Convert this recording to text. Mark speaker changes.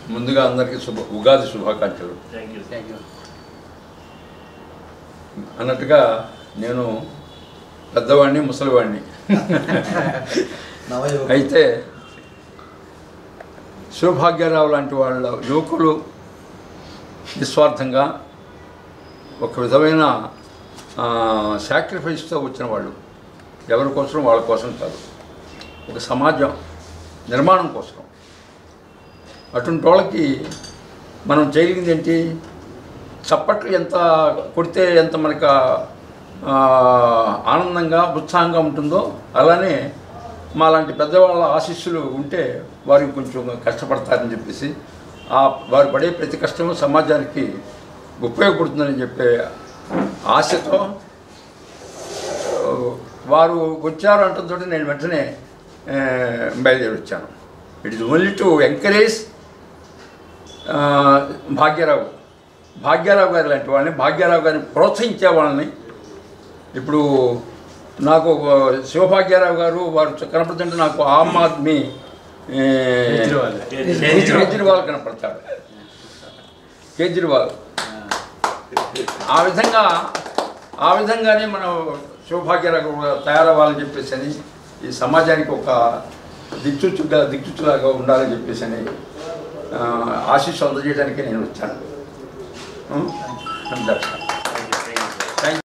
Speaker 1: ముందుగా అందరికీ శుభ ఉగాది శుభాకాంక్షలు
Speaker 2: థ్యాంక్ యూ
Speaker 3: థ్యాంక్ యూ
Speaker 1: అన్నట్టుగా నేను పెద్దవాడిని ముసలివాడిని
Speaker 3: నవయువకుడు.
Speaker 1: అయితే శివభాగ్యరావు లాంటి వాళ్ళ యువకులు నిస్వార్థంగా ఒక విధమైన సాక్రిఫైస్తో వచ్చిన వాళ్ళు ఎవరి కోసం వాళ్ళ కోసం కాదు ఒక సమాజం నిర్మాణం కోసం అటువంటి వాళ్ళకి మనం చేయగలిగింది ఏంటి చప్పట్లు ఎంత కొడితే ఎంత మనకు ఆ, ఆనందంగా ఉత్సాహంగా ఉంటుందో అలానే మా లాంటి పెద్దవాళ్ళ ఆశీస్సులు ఉంటే వారికి కొంచెం కష్టపడతారని చెప్పేసి ఆ వారు పడే ప్రతి కష్టము సమాజానికి ఉపయోగపడుతుందని చెప్పే ఆశతో ఆ, వారు వచ్చారు అంటంతో నేను వెంటనే ఆ, బయలుదేరి వచ్చాను it is only to encourage ఆ, భాగ్యరావు భాగ్యరావు గారు లాంటి వాళ్ళని భాగ్యరావు గారిని ప్రోత్సహించే వాళ్ళని ఇప్పుడు నాకు శివభాగ్యరావు గారు వారు కనపడుతుంటే నాకు ఆమ్ ఆద్మీ ఏ,
Speaker 3: కేజ్రీవాల్.
Speaker 1: కేజ్రీవాల్ కనపడతాడు కేజ్రీవాల్ ఆ విధంగా ఆ విధంగానే మనం శివభాగ్యరావు కూడా తయారవ్వాలని చెప్పేసి అని ఈ సమాజానికి ఒక దిక్చుచ్చుగా దిక్చుచ్చులాగా ఉండాలని చెప్పేసి అని ఆ, ఆశీస్సు అందజేయడానికి నేను వచ్చాను ఉం? That's all.